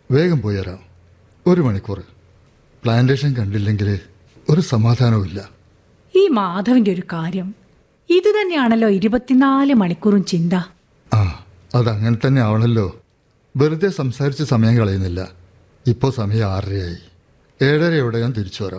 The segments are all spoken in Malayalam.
വേഗം പോയി വരാം ഒരു മണിക്കൂർ പ്ലാന്റേഷൻ കണ്ടില്ലെങ്കിൽ ഒരു സമാധാനവുമില്ല ഈ മാധവിന്റെ ഒരു കാര്യം ഇത് തന്നെയാണല്ലോ ഇരുപത്തിനാല് മണിക്കൂറും ചിന്ത ആ അതങ്ങനെ തന്നെ ആവണല്ലോ വെറുതെ സംസാരിച്ച് സമയം കളയുന്നില്ല ഇപ്പോൾ സമയം ആറരയായി ഏഴരയോടെ ഞാൻ തിരിച്ചു വരാം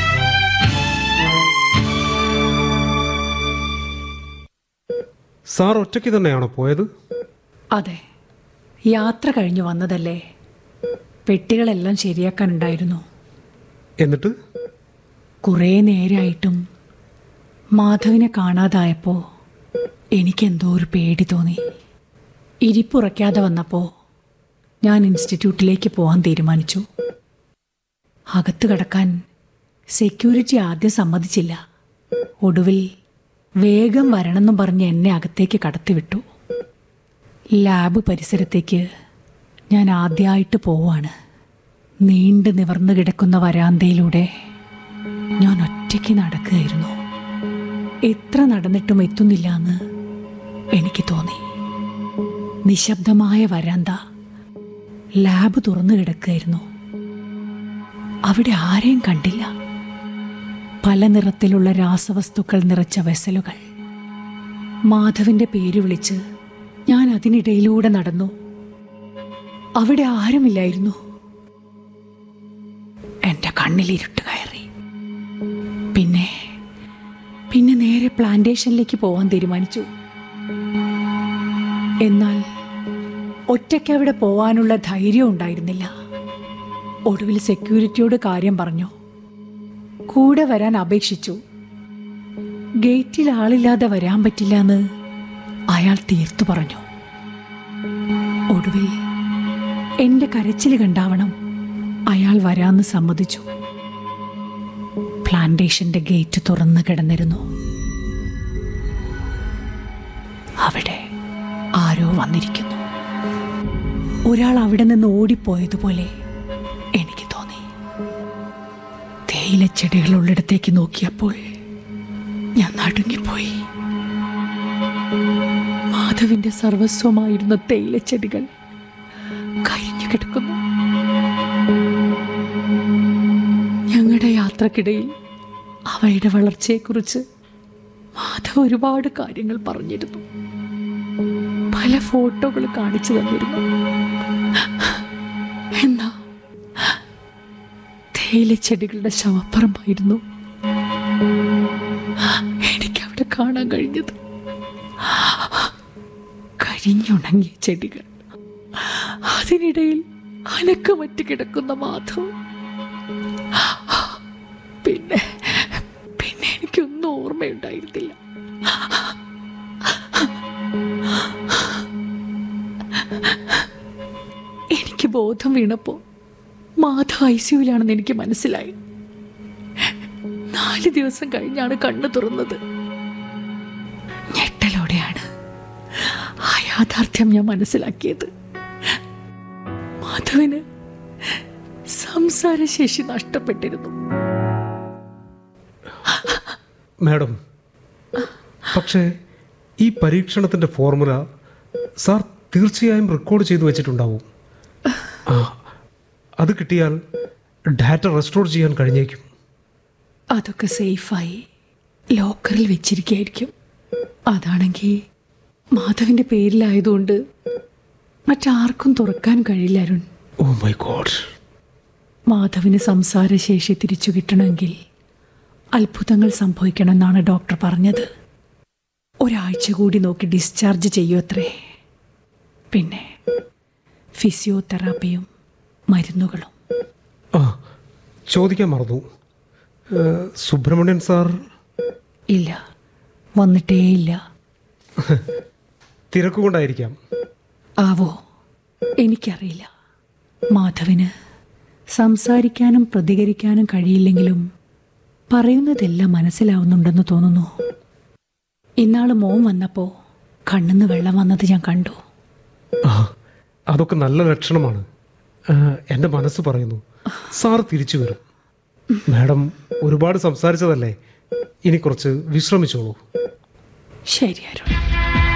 സാർ ഒറ്റയ്ക്ക് തന്നെയാണോ പോയത് അതെ യാത്ര കഴിഞ്ഞു വന്നതല്ലേ പെട്ടികളെല്ലാം ശരിയാക്കാനുണ്ടായിരുന്നു എന്നിട്ട് കുറേ നേരമായിട്ടും മാധവിനെ കാണാതായപ്പോൾ എനിക്കെന്തോ ഒരു പേടി തോന്നി ഇരിപ്പുറയ്ക്കാതെ വന്നപ്പോൾ ഞാൻ ഇൻസ്റ്റിറ്റ്യൂട്ടിലേക്ക് പോകാൻ തീരുമാനിച്ചു അകത്ത് കടക്കാൻ സെക്യൂരിറ്റി ആദ്യം സമ്മതിച്ചില്ല ഒടുവിൽ വേഗം വരണമെന്നും പറഞ്ഞ് എന്നെ അകത്തേക്ക് കടത്തിവിട്ടു ലാബ് പരിസരത്തേക്ക് ഞാൻ ആദ്യമായിട്ട് പോവാണ് നീണ്ടു നിവർന്നു കിടക്കുന്ന വരാന്തയിലൂടെ ഞാൻ ഒറ്റയ്ക്ക് നടക്കുകയായിരുന്നു എത്ര നടന്നിട്ടും എത്തുന്നില്ല എന്ന് എനിക്ക് തോന്നി നിശബ്ദമായ വരാന്ത ലാബ് തുറന്നു കിടക്കുകയായിരുന്നു അവിടെ ആരെയും കണ്ടില്ല പല നിറത്തിലുള്ള രാസവസ്തുക്കൾ നിറച്ച വെസലുകൾ മാധവിന്റെ പേര് വിളിച്ച് ഞാൻ അതിനിടയിലൂടെ നടന്നു അവിടെ ആരുമില്ലായിരുന്നു എന്റെ കണ്ണിൽ ഇരുട്ട് കയറി പിന്നെ പിന്നെ നേരെ പ്ലാന്റേഷനിലേക്ക് പോവാൻ തീരുമാനിച്ചു എന്നാൽ ഒറ്റയ്ക്ക് അവിടെ പോവാനുള്ള ധൈര്യം ഉണ്ടായിരുന്നില്ല ഒടുവിൽ സെക്യൂരിറ്റിയോട് കാര്യം പറഞ്ഞു കൂടെ വരാൻ അപേക്ഷിച്ചു ഗേറ്റിൽ ആളില്ലാതെ വരാൻ പറ്റില്ല എന്ന് അയാൾ തീർത്തു പറഞ്ഞു ഒടുവിൽ എന്റെ കരച്ചിൽ കണ്ടാവണം അയാൾ വരാന്ന് സമ്മതിച്ചു പ്ലാന്റേഷന്റെ ഗേറ്റ് തുറന്നു കിടന്നിരുന്നു അവിടെ ആരോ വന്നിരിക്കുന്നു ഒരാൾ അവിടെ നിന്ന് ഓടിപ്പോയതുപോലെ എനിക്ക് തോന്നി തേയിലച്ചെടികളുള്ളിടത്തേക്ക് നോക്കിയപ്പോൾ ഞാൻ നടുങ്ങിപ്പോയി മാധവിന്റെ സർവസ്വമായിരുന്ന തേയിലച്ചെടികൾ കരിഞ്ഞു കിടക്കുന്നു ഞങ്ങളുടെ യാത്രക്കിടയിൽ അവയുടെ വളർച്ചയെക്കുറിച്ച് മാധവ് ഒരുപാട് കാര്യങ്ങൾ പറഞ്ഞിരുന്നു പല ഫോട്ടോകൾ കാണിച്ചു തന്നിരുന്നു എന്നാ തേയിലച്ചെടികളുടെ ശവപ്പറമ്പായിരുന്നു എനിക്ക് അവിടെ കാണാൻ കഴിഞ്ഞത് കരിഞ്ഞുണങ്ങിയ ചെടികൾ അതിനിടയിൽ അനക്കമറ്റ് കിടക്കുന്ന മാധവ് പിന്നെ പിന്നെ എനിക്കൊന്നും ഓർമ്മയുണ്ടായിരുന്നില്ല എനിക്ക് ബോധം വീണപ്പോ മാധവ് ഐ സിയുലാണെന്ന് എനിക്ക് മനസ്സിലായി നാല് ദിവസം കഴിഞ്ഞാണ് കണ്ണു തുറന്നത് ഞെട്ടലോടെയാണ് ആ യാഥാർത്ഥ്യം ഞാൻ മനസ്സിലാക്കിയത് മാധവിന് സംസാരശേഷി നഷ്ടപ്പെട്ടിരുന്നു മാഡം പക്ഷേ ഈ പരീക്ഷണത്തിൻ്റെ ഫോർമുല സാർ തീർച്ചയായും റെക്കോർഡ് ചെയ്തു വെച്ചിട്ടുണ്ടാവും ആ അത് കിട്ടിയാൽ ഡാറ്റ റെസ്റ്റോർ ചെയ്യാൻ കഴിഞ്ഞേക്കും അതൊക്കെ സേഫായി ലോക്കറിൽ വെച്ചിരിക്കുകയായിരിക്കും അതാണെങ്കിൽ മാധവിന്റെ പേരിലായതുകൊണ്ട് മറ്റാർക്കും തുറക്കാൻ കഴിയില്ല അരുൺ ഓ മൈ ഗോഡ് മാധവിന് സംസാരശേഷി തിരിച്ചു കിട്ടണമെങ്കിൽ അത്ഭുതങ്ങൾ സംഭവിക്കണമെന്നാണ് ഡോക്ടർ പറഞ്ഞത് ഒരാഴ്ച കൂടി നോക്കി ഡിസ്ചാർജ് ചെയ്യൂത്രേ പിന്നെ ഫിസിയോതെറാപ്പിയും മരുന്നുകളും ആ ചോദിക്കാൻ മറന്നു ഏഹ്, സുബ്രഹ്മണ്യൻ സാർ ഇല്ല വന്നിട്ടേയില്ല തിരക്കുകൊണ്ടായിരിക്കാം ആവോ എനിക്കറിയില്ല മാധവിന് സംസാരിക്കാനും പ്രതികരിക്കാനും കഴിയില്ലെങ്കിലും പറയുന്നതെല്ലാം മനസ്സിലാവുന്നുണ്ടെന്ന് തോന്നുന്നു ഇന്നാള് മോൻ വന്നപ്പോ കണ്ണിന്ന് വെള്ളം വന്നത് ഞാൻ കണ്ടു ആ അതൊക്കെ നല്ല ലക്ഷണമാണ് ആ, എൻ്റെ മനസ്സ് പറയുന്നു സാർ തിരിച്ചു വരും മാഡം ഒരുപാട് സംസാരിച്ചതല്ലേ ഇനി കുറച്ച് വിശ്രമിച്ചോളൂ ശരി അരുൺ